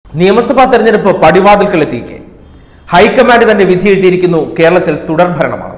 നിയമസഭാ തെരഞ്ഞെടുപ്പ് പടിവാതിൽക്കലെത്തിക്കെ ഹൈക്കമാൻഡ് തന്നെ വിധി എഴുതിയിരിക്കുന്നു കേരളത്തിൽ തുടർഭരണമാണ്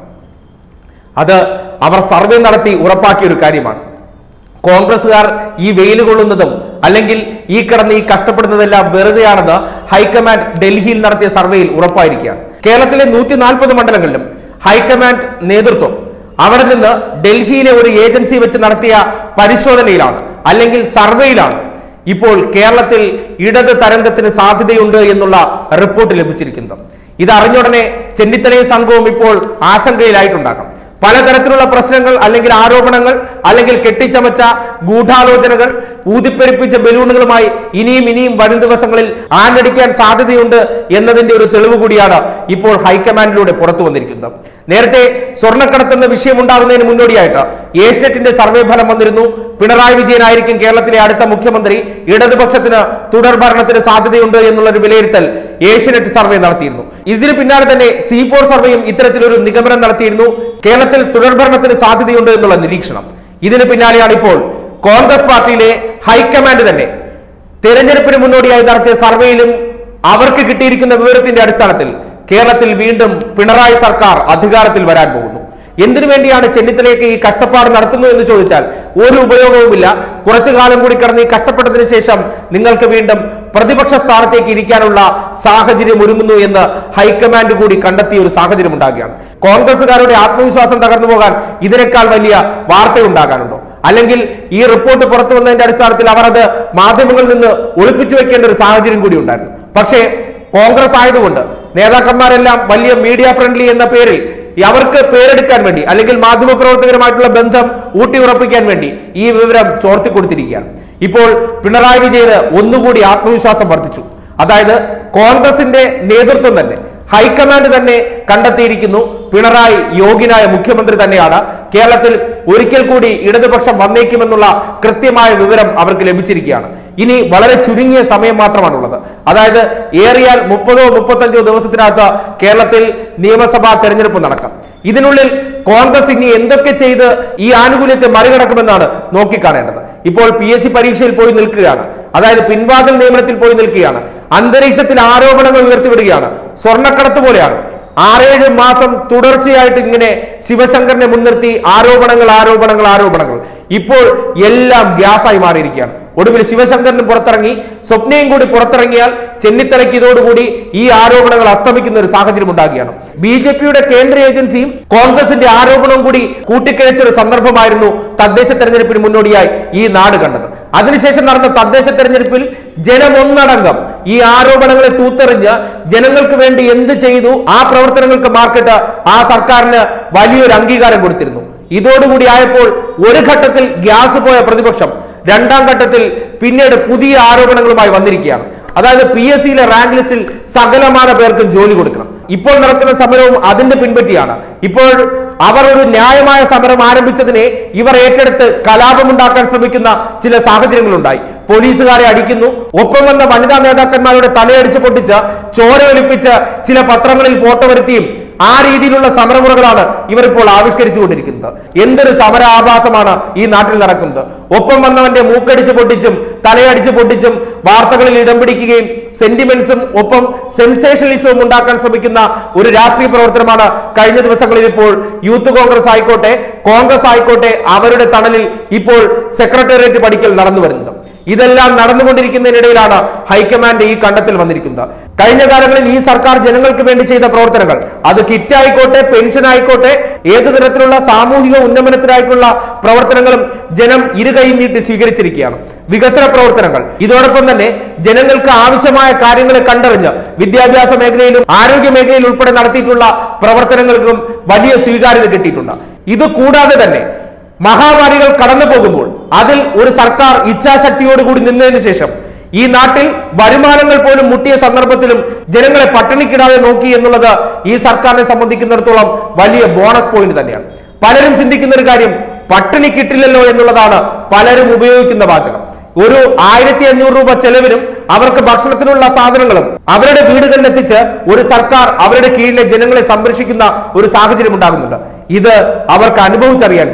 അത് അവർ സർവേ നടത്തി ഉറപ്പാക്കിയ ഒരു കാര്യമാണ് കോൺഗ്രസുകാർ ഈ വെയിൽ കൊള്ളുന്നതും അല്ലെങ്കിൽ ഈ കിടന്ന് ഈ കഷ്ടപ്പെടുന്നതെല്ലാം വെറുതെയാണെന്ന് ഹൈക്കമാൻഡ് ഡൽഹിയിൽ നടത്തിയ സർവേയിൽ ഉറപ്പായിരിക്കുകയാണ് കേരളത്തിലെ നൂറ്റി നാൽപ്പത് മണ്ഡലങ്ങളിലും ഹൈക്കമാൻഡ് നേതൃത്വം അവിടെ നിന്ന് ഡൽഹിയിലെ ഒരു ഏജൻസി വെച്ച് നടത്തിയ പരിശോധനയിലാണ് അല്ലെങ്കിൽ സർവേയിലാണ് ഇപ്പോൾ കേരളത്തിൽ ഇടത് തരംഗത്തിന് സാധ്യതയുണ്ട് എന്നുള്ള റിപ്പോർട്ട് ലഭിച്ചിരിക്കുന്നത് ഇത് അറിഞ്ഞുടനെ ചെന്നിത്തലയും സംഘവും ഇപ്പോൾ ആശങ്കയിലായിട്ടുണ്ടാകാം പലതരത്തിലുള്ള പ്രശ്നങ്ങൾ അല്ലെങ്കിൽ ആരോപണങ്ങൾ അല്ലെങ്കിൽ കെട്ടിച്ചമച്ച ഗൂഢാലോചനകൾ ഊതിപ്പെരുപ്പിച്ച ബലൂണുകളുമായി ഇനിയും ഇനിയും വരും ദിവസങ്ങളിൽ ആഞ്ഞടിക്കാൻ സാധ്യതയുണ്ട് എന്നതിന്റെ ഒരു തെളിവ് കൂടിയാണ് ഇപ്പോൾ ഹൈക്കമാൻഡിലൂടെ പുറത്തു വന്നിരിക്കുന്നത് നേരത്തെ സ്വർണ്ണക്കടത്തെന്ന വിഷയം ഉണ്ടാകുന്നതിന് മുന്നോടിയായിട്ട് ഏഷ്യനെറ്റിന്റെ സർവേ ഫലം വന്നിരുന്നു പിണറായി വിജയനായിരിക്കും കേരളത്തിലെ അടുത്ത മുഖ്യമന്ത്രി ഇടതുപക്ഷത്തിന് തുടർ ഭരണത്തിന് സാധ്യതയുണ്ട് എന്നുള്ള ഒരു വിലയിരുത്തൽ ഏഷ്യനെറ്റ് സർവേ നടത്തിയിരുന്നു ഇതിന് പിന്നാലെ തന്നെ സി ഫോർ സർവേയും ഇത്തരത്തിലൊരു നിഗമനം നടത്തിയിരുന്നു കേരളത്തിൽ തുടർഭരണത്തിന് സാധ്യതയുണ്ട് എന്നുള്ള നിരീക്ഷണം ഇതിന് പിന്നാലെയാണ് ഇപ്പോൾ കോൺഗ്രസ് പാർട്ടിയിലെ ഹൈക്കമാൻഡ് തന്നെ തെരഞ്ഞെടുപ്പിന് മുന്നോടിയായി നടത്തിയ സർവേയിലും അവർക്ക് കിട്ടിയിരിക്കുന്ന വിവരത്തിന്റെ അടിസ്ഥാനത്തിൽ കേരളത്തിൽ വീണ്ടും പിണറായി സർക്കാർ അധികാരത്തിൽ വരാൻ പോകുന്നു എന്തിനു വേണ്ടിയാണ് ചെന്നിത്തലയ്ക്ക് ഈ കഷ്ടപ്പാട് നടത്തുന്നു എന്ന് ചോദിച്ചാൽ ഒരു ഉപയോഗവുമില്ല കുറച്ചു കാലം കൂടി കിടന്ന് ഈ കഷ്ടപ്പെട്ടതിന് ശേഷം നിങ്ങൾക്ക് വീണ്ടും പ്രതിപക്ഷ സ്ഥാനത്തേക്ക് ഇരിക്കാനുള്ള സാഹചര്യം ഒരുങ്ങുന്നു എന്ന് ഹൈക്കമാൻഡ് കൂടി കണ്ടെത്തിയ ഒരു സാഹചര്യം ഉണ്ടാകുകയാണ് കോൺഗ്രസുകാരുടെ ആത്മവിശ്വാസം തകർന്നു പോകാൻ ഇതിനേക്കാൾ വലിയ വാർത്തയുണ്ടാകാനുണ്ടോ അല്ലെങ്കിൽ ഈ റിപ്പോർട്ട് പുറത്തു വന്നതിന്റെ അടിസ്ഥാനത്തിൽ അവർ അത് മാധ്യമങ്ങളിൽ നിന്ന് ഒളിപ്പിച്ചു വെക്കേണ്ട ഒരു സാഹചര്യം കൂടി ഉണ്ടായിരുന്നു പക്ഷേ കോൺഗ്രസ് ആയതുകൊണ്ട് നേതാക്കന്മാരെല്ലാം വലിയ മീഡിയ ഫ്രണ്ട്ലി എന്ന പേരിൽ ഈ അവർക്ക് പേരെടുക്കാൻ വേണ്ടി അല്ലെങ്കിൽ മാധ്യമപ്രവർത്തകരുമായിട്ടുള്ള ബന്ധം ഊട്ടിയുറപ്പിക്കാൻ വേണ്ടി ഈ വിവരം ചോർത്തി കൊടുത്തിരിക്കുകയാണ് ഇപ്പോൾ പിണറായി വിജയന് ഒന്നുകൂടി ആത്മവിശ്വാസം വർദ്ധിച്ചു അതായത് കോൺഗ്രസിന്റെ നേതൃത്വം തന്നെ ഹൈക്കമാൻഡ് തന്നെ കണ്ടെത്തിയിരിക്കുന്നു പിണറായി യോഗ്യനായ മുഖ്യമന്ത്രി തന്നെയാണ് കേരളത്തിൽ ഒരിക്കൽ കൂടി ഇടതുപക്ഷം വന്നേക്കുമെന്നുള്ള കൃത്യമായ വിവരം അവർക്ക് ലഭിച്ചിരിക്കുകയാണ് ഇനി വളരെ ചുരുങ്ങിയ സമയം മാത്രമാണുള്ളത് അതായത് ഏറിയാൽ മുപ്പതോ മുപ്പത്തഞ്ചോ ദിവസത്തിനകത്ത് കേരളത്തിൽ നിയമസഭാ തെരഞ്ഞെടുപ്പ് നടക്കാം ഇതിനുള്ളിൽ കോൺഗ്രസ് ഇനി എന്തൊക്കെ ചെയ്ത് ഈ ആനുകൂല്യത്തെ മറികടക്കുമെന്നാണ് നോക്കിക്കാണേണ്ടത് ഇപ്പോൾ പി എസ് സി പരീക്ഷയിൽ പോയി നിൽക്കുകയാണ് അതായത് പിൻവാതിൽ നിയമനത്തിൽ പോയി നിൽക്കുകയാണ് അന്തരീക്ഷത്തിൽ ആരോപണങ്ങൾ ഉയർത്തിവിടുകയാണ് സ്വർണ്ണക്കടത്ത് പോലെയാണ് ആറേഴ് മാസം തുടർച്ചയായിട്ട് ഇങ്ങനെ ശിവശങ്കറിനെ മുൻനിർത്തി ആരോപണങ്ങൾ ആരോപണങ്ങൾ ആരോപണങ്ങൾ ഇപ്പോൾ എല്ലാം ഗ്യാസായി മാറിയിരിക്കുകയാണ് ഒടുവിൽ ശിവശങ്കറിനും പുറത്തിറങ്ങി സ്വപ്നയും കൂടി പുറത്തിറങ്ങിയാൽ ചെന്നിത്തലയ്ക്ക് ഇതോടുകൂടി ഈ ആരോപണങ്ങൾ അസ്തമിക്കുന്ന ഒരു സാഹചര്യം ഉണ്ടാകുകയാണ് ബി ജെ പിയുടെ കേന്ദ്ര ഏജൻസിയും കോൺഗ്രസിന്റെ ആരോപണവും കൂടി കൂട്ടിക്കിഴച്ച ഒരു സന്ദർഭമായിരുന്നു തദ്ദേശ തെരഞ്ഞെടുപ്പിന് മുന്നോടിയായി ഈ നാട് കണ്ടത് അതിനുശേഷം നടന്ന തദ്ദേശ തെരഞ്ഞെടുപ്പിൽ ജനമൊന്നടങ്കം ഈ ആരോപണങ്ങളെ തൂത്തെറിഞ്ഞ് ജനങ്ങൾക്ക് വേണ്ടി എന്ത് ചെയ്തു ആ പ്രവർത്തനങ്ങൾക്ക് മാർക്കിട്ട് ആ സർക്കാരിന് വലിയൊരു അംഗീകാരം കൊടുത്തിരുന്നു ഇതോടുകൂടി ആയപ്പോൾ ഒരു ഘട്ടത്തിൽ ഗ്യാസ് പോയ പ്രതിപക്ഷം രണ്ടാം ഘട്ടത്തിൽ പിന്നീട് പുതിയ ആരോപണങ്ങളുമായി വന്നിരിക്കുകയാണ് അതായത് പി എസ് സിയിലെ റാങ്ക് ലിസ്റ്റിൽ സകലമാന പേർക്കും ജോലി കൊടുക്കണം ഇപ്പോൾ നടക്കുന്ന സമരവും അതിന്റെ പിൻപറ്റിയാണ് ഇപ്പോൾ അവർ ഒരു ന്യായമായ സമരം ആരംഭിച്ചതിനെ ഇവർ ഏറ്റെടുത്ത് കലാപമുണ്ടാക്കാൻ ശ്രമിക്കുന്ന ചില സാഹചര്യങ്ങളുണ്ടായി പോലീസുകാരെ അടിക്കുന്നു ഒപ്പം വന്ന വനിതാ നേതാക്കന്മാരുടെ തലയടിച്ച് പൊട്ടിച്ച് ചോര ഒലിപ്പിച്ച് ചില പത്രങ്ങളിൽ ഫോട്ടോ വരുത്തിയും ആ രീതിയിലുള്ള സമരമുറകളാണ് ഇവർ ഇപ്പോൾ ആവിഷ്കരിച്ചുകൊണ്ടിരിക്കുന്നത് എന്തൊരു സമര ആഭാസമാണ് ഈ നാട്ടിൽ നടക്കുന്നത് ഒപ്പം വന്നവന്റെ മൂക്കടിച്ച് പൊട്ടിച്ചും തലയടിച്ച് പൊട്ടിച്ചും വാർത്തകളിൽ ഇടം പിടിക്കുകയും സെന്റിമെന്റ്സും ഒപ്പം സെൻസേഷണലിസവും ഉണ്ടാക്കാൻ ശ്രമിക്കുന്ന ഒരു രാഷ്ട്രീയ പ്രവർത്തനമാണ് കഴിഞ്ഞ ദിവസങ്ങളിൽ ഇപ്പോൾ യൂത്ത് കോൺഗ്രസ് ആയിക്കോട്ടെ കോൺഗ്രസ് ആയിക്കോട്ടെ അവരുടെ തണലിൽ ഇപ്പോൾ സെക്രട്ടേറിയറ്റ് പടിക്കൽ നടന്നു വരുന്നത് ഇതെല്ലാം നടന്നുകൊണ്ടിരിക്കുന്നതിനിടയിലാണ് ഹൈക്കമാൻഡ് ഈ കണ്ടെത്തൽ വന്നിരിക്കുന്നത് കഴിഞ്ഞ കാലങ്ങളിൽ ഈ സർക്കാർ ജനങ്ങൾക്ക് വേണ്ടി ചെയ്ത പ്രവർത്തനങ്ങൾ അത് കിറ്റ് ആയിക്കോട്ടെ പെൻഷൻ ആയിക്കോട്ടെ ഏതു തരത്തിലുള്ള സാമൂഹിക ഉന്നമനത്തിനായിട്ടുള്ള പ്രവർത്തനങ്ങളും ജനം ഇരുകൈയും നീട്ടി സ്വീകരിച്ചിരിക്കുകയാണ് വികസന പ്രവർത്തനങ്ങൾ ഇതോടൊപ്പം തന്നെ ജനങ്ങൾക്ക് ആവശ്യമായ കാര്യങ്ങളെ കണ്ടറിഞ്ഞ് വിദ്യാഭ്യാസ മേഖലയിലും ആരോഗ്യ മേഖലയിൽ ഉൾപ്പെടെ നടത്തിയിട്ടുള്ള പ്രവർത്തനങ്ങൾക്കും വലിയ സ്വീകാര്യത കിട്ടിയിട്ടുണ്ട് ഇത് കൂടാതെ തന്നെ മഹാമാരികൾ കടന്നു പോകുമ്പോൾ അതിൽ ഒരു സർക്കാർ ഇച്ഛാശക്തിയോടുകൂടി നിന്നതിന് ശേഷം ഈ നാട്ടിൽ വരുമാനങ്ങൾ പോലും മുട്ടിയ സന്ദർഭത്തിലും ജനങ്ങളെ പട്ടിണിക്കിടാതെ നോക്കി എന്നുള്ളത് ഈ സർക്കാരിനെ സംബന്ധിക്കുന്നിടത്തോളം വലിയ ബോണസ് പോയിന്റ് തന്നെയാണ് പലരും ചിന്തിക്കുന്ന ഒരു കാര്യം പട്ടിണി കിട്ടില്ലല്ലോ എന്നുള്ളതാണ് പലരും ഉപയോഗിക്കുന്ന വാചകം ഒരു ആയിരത്തി അഞ്ഞൂറ് രൂപ ചെലവിനും അവർക്ക് ഭക്ഷണത്തിനുള്ള സാധനങ്ങളും അവരുടെ വീടുകളിൽ എത്തിച്ച് ഒരു സർക്കാർ അവരുടെ കീഴിലെ ജനങ്ങളെ സംരക്ഷിക്കുന്ന ഒരു സാഹചര്യം ഉണ്ടാകുന്നുണ്ട് ഇത് അവർക്ക് അനുഭവിച്ചറിയാൻ കഴിഞ്ഞു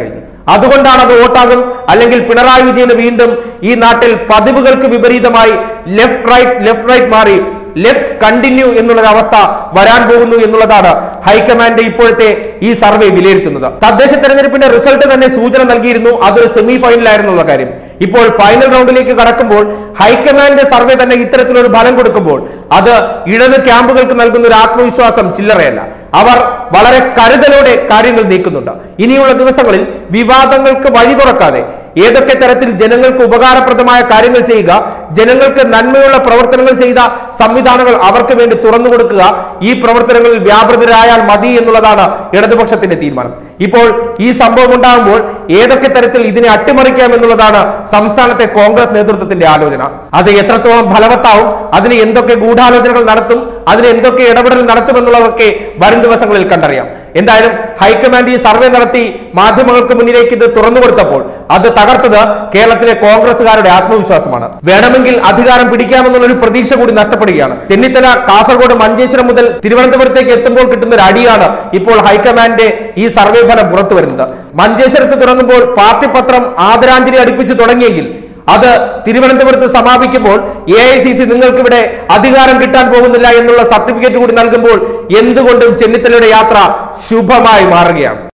അതുകൊണ്ടാണ് അത് വോട്ടാകും അല്ലെങ്കിൽ പിണറായി വിജയന് വീണ്ടും ഈ നാട്ടിൽ പതിവുകൾക്ക് വിപരീതമായി ലെഫ്റ്റ് റൈറ്റ് ലെഫ്റ്റ് റൈറ്റ് മാറി ലെഫ്റ്റ് കണ്ടിന്യൂ എന്നുള്ളൊരു അവസ്ഥ വരാൻ പോകുന്നു എന്നുള്ളതാണ് ഹൈക്കമാൻഡ് ഇപ്പോഴത്തെ ഈ സർവേ വിലയിരുത്തുന്നത് തദ്ദേശ തെരഞ്ഞെടുപ്പിന്റെ റിസൾട്ട് തന്നെ സൂചന നൽകിയിരുന്നു അതൊരു സെമി ഫൈനലായിരുന്നുള്ള കാര്യം ഇപ്പോൾ ഫൈനൽ റൗണ്ടിലേക്ക് കടക്കുമ്പോൾ ഹൈക്കമാൻഡ് സർവേ തന്നെ ഇത്തരത്തിലൊരു ഫലം കൊടുക്കുമ്പോൾ അത് ഇടത് ക്യാമ്പുകൾക്ക് നൽകുന്ന ഒരു ആത്മവിശ്വാസം ചില്ലറയല്ല അവർ വളരെ കരുതലോടെ കാര്യങ്ങൾ നീക്കുന്നുണ്ട് ഇനിയുള്ള ദിവസങ്ങളിൽ വിവാദങ്ങൾക്ക് വഴി തുറക്കാതെ ഏതൊക്കെ തരത്തിൽ ജനങ്ങൾക്ക് ഉപകാരപ്രദമായ കാര്യങ്ങൾ ചെയ്യുക ജനങ്ങൾക്ക് നന്മയുള്ള പ്രവർത്തനങ്ങൾ ചെയ്ത സംവിധാനങ്ങൾ അവർക്ക് വേണ്ടി തുറന്നു കൊടുക്കുക ഈ പ്രവർത്തനങ്ങളിൽ വ്യാപൃതരായാൽ മതി എന്നുള്ളതാണ് ഇടതുപക്ഷത്തിന്റെ തീരുമാനം ഇപ്പോൾ ഈ സംഭവം ഉണ്ടാകുമ്പോൾ ഏതൊക്കെ തരത്തിൽ ഇതിനെ അട്ടിമറിക്കാം എന്നുള്ളതാണ് സംസ്ഥാനത്തെ കോൺഗ്രസ് നേതൃത്വത്തിന്റെ ആലോചന അത് എത്രത്തോളം ഫലവത്താവും അതിന് എന്തൊക്കെ ഗൂഢാലോചനകൾ നടത്തും അതിന് എന്തൊക്കെ ഇടപെടൽ നടത്തുമെന്നുള്ളതൊക്കെ വരും ദിവസങ്ങളിൽ കണ്ടറിയാം എന്തായാലും ഹൈക്കമാൻഡ് ഈ സർവേ നടത്തി മാധ്യമങ്ങൾക്ക് മുന്നിലേക്ക് ഇത് തുറന്നു കൊടുത്തപ്പോൾ അത് തകർത്തത് കേരളത്തിലെ കോൺഗ്രസുകാരുടെ ആത്മവിശ്വാസമാണ് വേണമെങ്കിൽ അധികാരം പിടിക്കാമെന്നുള്ള ഒരു പ്രതീക്ഷ കൂടി നഷ്ടപ്പെടുകയാണ് ചെന്നിത്തല കാസർഗോഡ് മഞ്ചേശ്വരം മുതൽ തിരുവനന്തപുരത്തേക്ക് എത്തുമ്പോൾ കിട്ടുന്ന ഒരു അടിയാണ് ഇപ്പോൾ ഹൈക്കമാൻഡിന്റെ ഈ സർവേ ഫലം പുറത്തു വരുന്നത് മഞ്ചേശ്വരത്ത് തുടങ്ങുമ്പോൾ പാർട്ടി പത്രം ആദരാഞ്ജലി അടുപ്പിച്ച് തുടങ്ങിയെങ്കിൽ അത് തിരുവനന്തപുരത്ത് സമാപിക്കുമ്പോൾ എ ഐ സി സി നിങ്ങൾക്ക് ഇവിടെ അധികാരം കിട്ടാൻ പോകുന്നില്ല എന്നുള്ള സർട്ടിഫിക്കറ്റ് കൂടി നൽകുമ്പോൾ എന്തുകൊണ്ടും ചെന്നിത്തലയുടെ യാത്ര ശുഭമായി മാറുകയാണ്